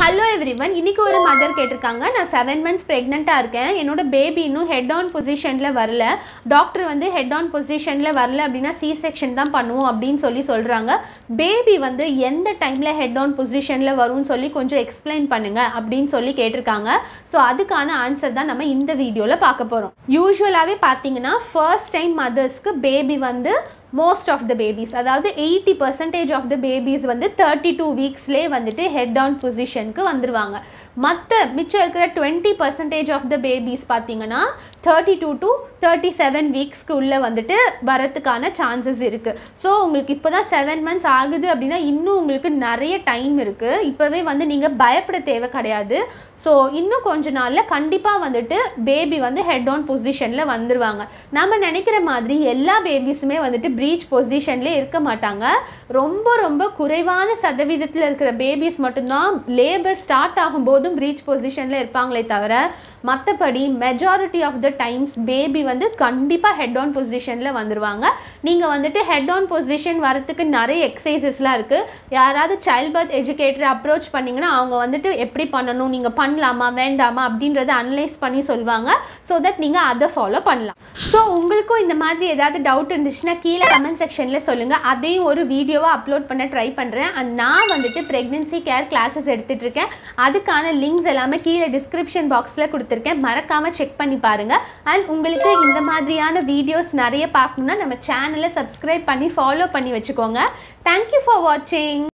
hello everyone இன்னைக்கு ஒரு mother கேட்டிருக்காங்க நான் செவன் மந்த்ஸ் ப்ரெக்னெண்ட்டாக இருக்கேன் என்னோட பேபி இன்னும் ஹெட் ஆன் பொசிஷனில் வரல டாக்டர் வந்து ஹெட் ஆன் பொசிஷனில் வரல அப்படின்னா சி செக்ஷன் தான் பண்ணுவோம் அப்படின்னு சொல்லி சொல்கிறாங்க பேபி வந்து எந்த டைமில் ஹெட் ஆன் பொசிஷனில் வரும்னு சொல்லி கொஞ்சம் எக்ஸ்பிளைன் பண்ணுங்க அப்படின்னு சொல்லி கேட்டிருக்காங்க ஸோ அதுக்கான ஆன்சர் தான் நம்ம இந்த வீடியோவில் பார்க்க போகிறோம் யூஸ்வலாகவே பார்த்தீங்கன்னா ஃபர்ஸ்ட் டைம் மதர்ஸ்க்கு பேபி வந்து மோஸ்ட் ஆஃப் த பேபிஸ் அதாவது eighty percentage of the babies வந்து தேர்ட்டி டூ வீக்ஸ்லேயே வந்துட்டு ஹெட் ஆன் பொசிஷனுக்கு வந்துடுவாங்க மற்ற மிச்சம் இருக்கிற twenty percentage of the babies பார்த்தீங்கன்னா thirty two to thirty seven வீக்ஸ்க்கு உள்ளே வந்துட்டு வரத்துக்கான சான்சஸ் இருக்குது ஸோ உங்களுக்கு இப்போ தான் செவன் மந்த்ஸ் ஆகுது அப்படின்னா இன்னும் உங்களுக்கு நிறைய டைம் இருக்குது இப்போவே வந்து நீங்கள் பயப்பட தேவை கிடையாது ஸோ இன்னும் கொஞ்ச நாளில் கண்டிப்பாக வந்துட்டு பேபி வந்து ஹெட் ஆன் பொசிஷனில் வந்துடுவாங்க நம்ம நினைக்கிற மாதிரி எல்லா பேபிஸுமே வந்துட்டு ப்ரீச் பொசிஷன்லேயே இருக்க மாட்டாங்க ரொம்ப ரொம்ப குறைவான சதவீதத்தில் இருக்கிற பேபிஸ் மட்டும்தான் லேபர் ஸ்டார்ட் ஆகும்போதும் ப்ரீச் பொசிஷனில் இருப்பாங்களே தவிர மற்றபடி majority of the times baby வந்து கண்டிப்பாக ஹெட் ஆன் பொசிஷனில் வந்துடுவாங்க நீங்கள் வந்துட்டு ஹெட் ஆன் பொசிஷன் வரத்துக்கு நிறைய எக்ஸசைசஸ்லாம் இருக்குது யாராவது சைல்ட் பர்த் எஜுகேட்டரை அப்ரோச் பண்ணிங்கன்னா அவங்க வந்துட்டு எப்படி பண்ணணும் நீங்கள் பண்ணலாமா வேண்டாமா அப்படின்றத அனலைஸ் பண்ணி சொல்லுவாங்க ஸோ தட் நீங்கள் அதை ஃபாலோ பண்ணலாம் ஸோ உங்களுக்கும் இந்த மாதிரி ஏதாவது டவுட் இருந்துச்சுன்னா கீழே கமெண்ட் செக்ஷனில் சொல்லுங்கள் அதையும் ஒரு வீடியோவாக அப்லோட் பண்ண ட்ரை பண்ணுறேன் அண்ட் நான் வந்துட்டு ப்ரெக்னென்சி கேர் கிளாஸஸ் எடுத்துகிட்டு இருக்கேன் அதுக்கான லிங்க்ஸ் எல்லாமே கீழே டிஸ்கிரிப்ஷன் பாக்ஸில் கொடுத்துருக்கேன் மறக்காமல் செக் பண்ணி பாருங்கள் அண்ட் உங்களுக்கு இந்த மாதிரியான வீடியோஸ் நிறைய பார்க்கணுன்னா நம்ம சேனலை சப்ஸ்கிரைப் பண்ணி ஃபாலோ பண்ணி வச்சுக்கோங்க தேங்க்யூ ஃபார் வாட்சிங்